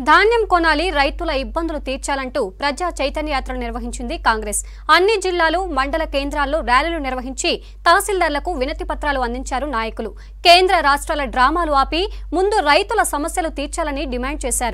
ధాన్యం కొనాలి రైతుల ఇబ్బందులు తీర్చాలంటూ ప్రజా చైతన్య యాత్రలు నిర్వహించింది కాంగ్రెస్ అన్ని జిల్లాలు మండల కేంద్రాల్లో ర్యాలీలు నిర్వహించి తహసీల్దార్లకు వినతి పత్రాలు అందించారు నాయకులు కేంద్ర రాష్ట్రాల డ్రామాలు ఆపి ముందు రైతుల సమస్యలు తీర్చాలని డిమాండ్ చేశారు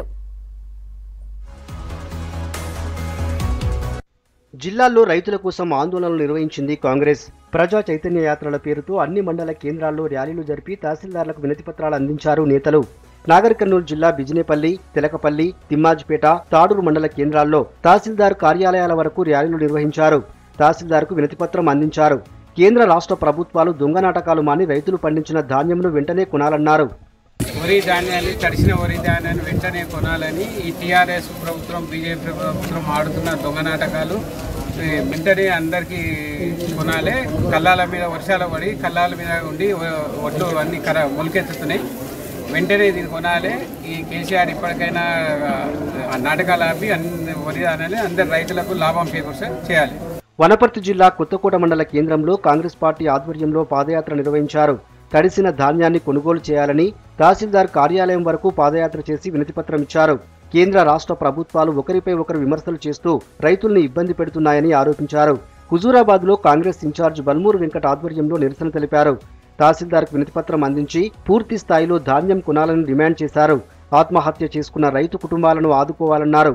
జిల్లాల్లో రైతుల కోసం ఆందోళనలు నిర్వహించింది కాంగ్రెస్ ప్రజా చైతన్య యాత్రల పేరుతో అన్ని మండల కేంద్రాల్లో ర్యాలీలు జరిపి తహసీల్దార్లకు వినతిపత్రాలు అందించారు నేతలు నాగర్ కర్నూలు జిల్లా బిజినేపల్లి తెలకపల్లి తిమ్మాజిపేట తాడూరు మండల కేంద్రాల్లో తహసీల్దార్ కార్యాలయాల వరకు ర్యాలీలు నిర్వహించారు తహసీల్దార్కు వినతిపత్రం అందించారు కేంద్ర రాష్ట్ర ప్రభుత్వాలు దొంగ నాటకాలు మాని రైతులు పండించిన ధాన్యంను వెంటనే కొనాలన్నారు వరి ధాన్యాన్ని తడిసిన వరి ధాన్యాన్ని వెంటనే కొనాలని ఈ టీఆర్ఎస్ ప్రభుత్వం బీజేపీ ప్రభుత్వం ఆడుతున్న దొంగ నాటకాలు ఈ వెంటనే అందరికీ కొనాలి కళ్ళాల మీద వర్షాలు పడి కళ్ళాల మీద ఉండి వ- ఒడ్లు అన్ని కర మొలకెత్తుతున్నాయి వెంటనే దీన్ని కొనాలి ఈ కేసీఆర్ ఇప్పటికైనా ఆ నాటకాలు ఆపి అన్ని వరి ధాన్యాన్ని అందరి రైతులకు లాభం చేకూర్చే చేయాలి వనపర్తి జిల్లా కొత్తకోట మండల కేంద్రంలో కాంగ్రెస్ పార్టీ ఆధ్వర్యంలో పాదయాత్ర నిర్వహించారు తడిసిన ధాన్యాన్ని కొనుగోలు చేయాలని తహసీల్దార్ కార్యాలయం వరకు పాదయాత్ర చేసి వినతిపత్రం ఇచ్చారు కేంద్ర రాష్ట్ర ప్రభుత్వాలు ఒకరిపై ఒకరు విమర్శలు చేస్తూ రైతుల్ని ఇబ్బంది పెడుతున్నాయని ఆరోపించారు హుజూరాబాద్లో కాంగ్రెస్ ఇన్ఛార్జ్ బల్మూరు వెంకట్ ఆధ్వర్యంలో నిరసన తెలిపారు తహసీల్దార్కు వినతిపత్రం అందించి పూర్తి స్థాయిలో ధాన్యం కొనాలని డిమాండ్ చేశారు ఆత్మహత్య చేసుకున్న రైతు కుటుంబాలను ఆదుకోవాలన్నారు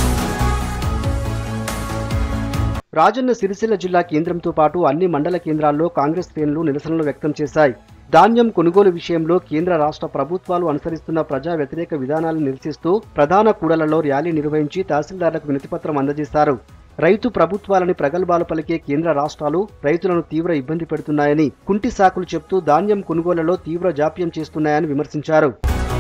రాజన్న సిరిసిల్ల జిల్లా కేంద్రంతో పాటు అన్ని మండల కేంద్రాల్లో కాంగ్రెస్ శ్రేణులు నిరసనలు వ్యక్తం చేశాయి ధాన్యం కొనుగోలు విషయంలో కేంద్ర రాష్ట్ర ప్రభుత్వాలు అనుసరిస్తున్న ప్రజా వ్యతిరేక విధానాలను నిరసిస్తూ ప్రధాన కూడలలో ర్యాలీ నిర్వహించి తహసీల్దార్లకు వినతిపత్రం అందజేశారు రైతు ప్రభుత్వాలని ప్రగల్భాలు పలికే కేంద్ర రాష్ట్రాలు రైతులను తీవ్ర ఇబ్బంది పెడుతున్నాయని కుంటి సాకులు చెప్తూ ధాన్యం కొనుగోలులో తీవ్ర జాప్యం చేస్తున్నాయని విమర్శించారు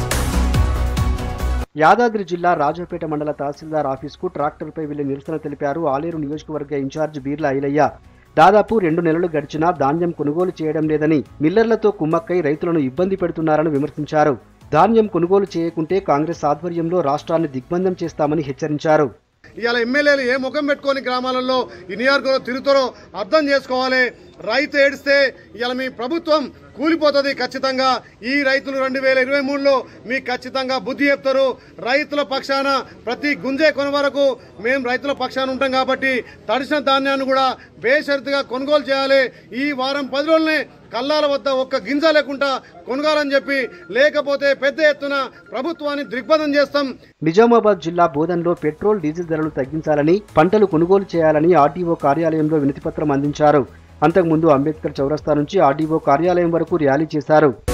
యాదాద్రి జిల్లా రాజాపేట మండల తహసీల్దార్ ఆఫీసుకు ట్రాక్టర్పై వెళ్లి నిరసన తెలిపారు ఆలేరు నియోజకవర్గ ఇన్ఛార్జ్ బీర్ల ఐలయ్య దాదాపు రెండు నెలలు గడిచినా ధాన్యం కొనుగోలు చేయడం లేదని మిల్లర్లతో కుమ్మక్కై రైతులను ఇబ్బంది పెడుతున్నారని విమర్శించారు ధాన్యం కొనుగోలు చేయకుంటే కాంగ్రెస్ ఆధ్వర్యంలో రాష్ట్రాన్ని దిగ్బంధం చేస్తామని హెచ్చరించారు ఇవాళ ఎమ్మెల్యేలు ఏ ముఖం పెట్టుకొని గ్రామాలలో ఈ నియోజకవర్గంలో తిరుగుతారో అర్థం చేసుకోవాలి రైతు ఏడిస్తే ఇవాళ మీ ప్రభుత్వం కూలిపోతుంది ఖచ్చితంగా ఈ రైతులు రెండు వేల ఇరవై మూడులో మీకు ఖచ్చితంగా బుద్ధి చెప్తారు రైతుల పక్షాన ప్రతి గుంజే కొన వరకు మేము రైతుల పక్షాన ఉంటాం కాబట్టి తడిసిన ధాన్యాన్ని కూడా బేషరతుగా కొనుగోలు చేయాలి ఈ వారం పది రోజులనే కల్లాల వద్ద ఒక్క గింజ లేకుండా కొనుగోలని చెప్పి లేకపోతే పెద్ద ఎత్తున ప్రభుత్వాన్ని దిగ్బంధం చేస్తాం నిజామాబాద్ జిల్లా బోధన్లో పెట్రోల్ డీజిల్ ధరలు తగ్గించాలని పంటలు కొనుగోలు చేయాలని ఆర్డీఓ కార్యాలయంలో వినతిపత్రం అందించారు అంతకుముందు అంబేద్కర్ చౌరస్తా నుంచి ఆర్డీఓ కార్యాలయం వరకు ర్యాలీ చేశారు